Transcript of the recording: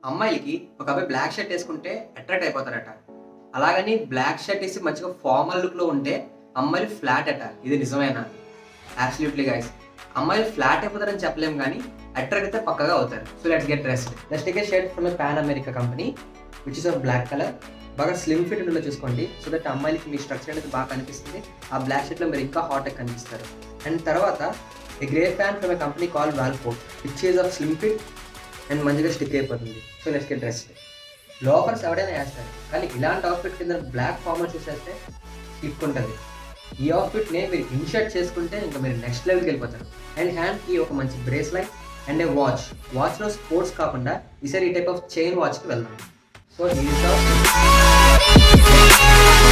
అమ్మాయిలకి ఒక అబ్బాయి బ్లాక్ షర్ట్ వేసుకుంటే అట్రాక్ట్ అయిపోతారట అలాగని బ్లాక్ షర్ట్ వేసి మంచిగా ఫార్మల్ లుక్లో ఉంటే అమ్మాయిలు ఫ్లాట్ అట ఇది నిజమేనా అబ్సల్యూట్లీ గైస్ అమ్మాయిలు ఫ్లాట్ అయిపోతారని చెప్పలేము కానీ అట్రాక్ట్ అయితే పక్కగా అవుతారు so let's get dress next ticket shirt from Pan America company which is of black colour బాగా స్లిమ్ ఫిట్ ఉండేలా చూసుకోండి సో దట్ అమ్మాయిలకి మీ స్ట్రక్చర్ అనేది బాగా కనిపిస్తుంది ఆ బ్లాక్ షర్ట్లో మీరు ఇంకా హాట్గా కనిపిస్తారు అండ్ తర్వాత a grey fan from a company call Valpo which is of slim fit and మంచిగా స్టిక్ అయిపోతుంది so next get dress loafers ఎవడైనా వేస్తారు కానీ ఇలాంటి అవుట్ఫిట్ కింద బ్లాక్ ఫార్మల్ షూస్ వేస్తే స్లిక్ ఉంటుంది ఈ అవుట్ఫిట్ నే మీరు ఇన్షర్ట్ చేసుకుంటే ఇంకా మీరు నెక్స్ట్ లెవెల్కి వెళ్ళిపోతారు అండ్ హ్యాండ్కి ఒక మంచి బ్రేస్లైట్ అండ్ ఏ వాచ్ వాచ్లో స్పోర్ట్స్ కాకుండా ఈసారి ఈ టైప్ ఆఫ్ చైన్ వాచ్కి వెళ్దాం సో ఈ